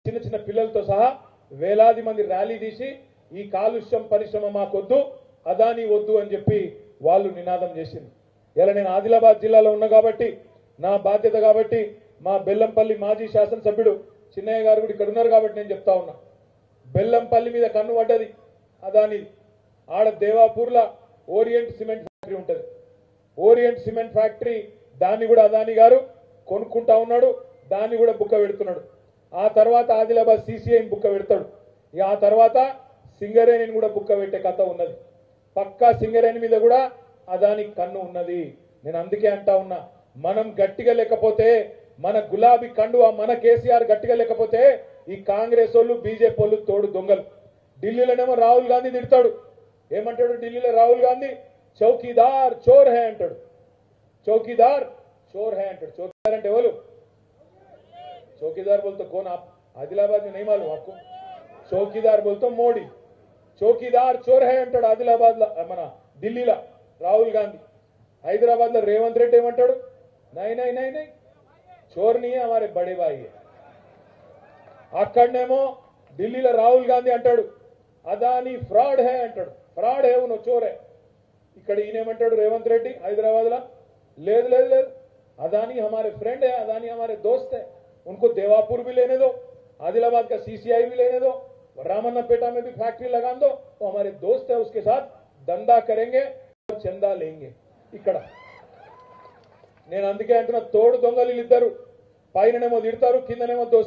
చిన్న చిన్న పిల్లలతో సహా వేలాది మంది ర్యాలీ తీసి ఈ కాలుష్యం పరిశ్రమ మాకొద్దు అదాని వద్దు అని చెప్పి వాళ్ళు నినాదం చేసింది ఇలా నేను ఆదిలాబాద్ జిల్లాలో ఉన్నా కాబట్టి నా బాధ్యత కాబట్టి మా బెల్లంపల్లి మాజీ శాసనసభ్యుడు చిన్నయ్య గారు కూడా ఇక్కడ ఉన్నారు కాబట్టి నేను చెప్తా ఉన్నా బెల్లంపల్లి మీద కన్ను పడ్డది అదాని ఆడ దేవాపూర్ల ఓరియంట్ సిమెంట్ ఫ్యాక్టరీ ఉంటుంది ఓరియంట్ సిమెంట్ ఫ్యాక్టరీ దాన్ని కూడా అదాని గారు కొనుక్కుంటా ఉన్నాడు దాన్ని కూడా బుక్క పెడుతున్నాడు ఆ తర్వాత ఆదిలాబాద్ సిసిఐని బుక్క పెడతాడు ఇక ఆ తర్వాత సింగరేణిని కూడా బుక్క పెట్టే కథ ఉన్నది పక్కా సింగరేణి మీద కూడా అదాని కన్ను ఉన్నది నేను అందుకే అంటా ఉన్నా మనం గట్టిగా లేకపోతే మన గులాబీ కండువా మన కేసీఆర్ గట్టిగా లేకపోతే ఈ కాంగ్రెస్ వాళ్ళు బీజేపీ వాళ్ళు తోడు దొంగలు ఢిల్లీలోనేమో రాహుల్ గాంధీ తిడతాడు ఏమంటాడు ఢిల్లీలో రాహుల్ గాంధీ చౌకీదార్ చోర్ హే అంటాడు చౌకీదార్ చోర్ హే అంటాడు చౌకీదార్ అంటే ఎవరు चौकीदार बोलते कौन आप आदिलाबाद में नहीं मालूम आपको चौकीदार बोलते మోడీ చౌకీదార్ చోర్ హై అంటాడు ఆదిలాబాద్ లో మన ఢిల్లీలో రాహుల్ గాంధీ హైదరాబాద్ లో రేవంత్ రెడ్డి ఏమంటాడు నై నై నై నై చోర్ నీ హమారే బడే బాయి హై. అక్కడనేమో ఢిల్లీలో రాహుల్ గాంధీ అంటాడు అదాని ఫ్రాడ్ హే అంటాడు ఫ్రాడ్ హే నువ్వు చోరే ఇక్కడ ఈయనేమంటాడు రేవంత్ రెడ్డి హైదరాబాద్ లో లేదు లేదు లేదు अदानी हमारे फ्रेंड है अदानी हमारे दोस्त है उनको देवापुर भी लेने दो आदिलाबाद का सीसीआई भी लेने दो रामन्ना पेटा में भी फैक्ट्री लगा दो वो हमारे दोस्त है उसके साथ धंधा करेंगे और चंदा लेंगे ఇక్కడ నేను అందుకే అంటున్నా తోడు దొంగలు ఇద్దరు పైననేమో తిడతారు కిందనేమో దోస్తారు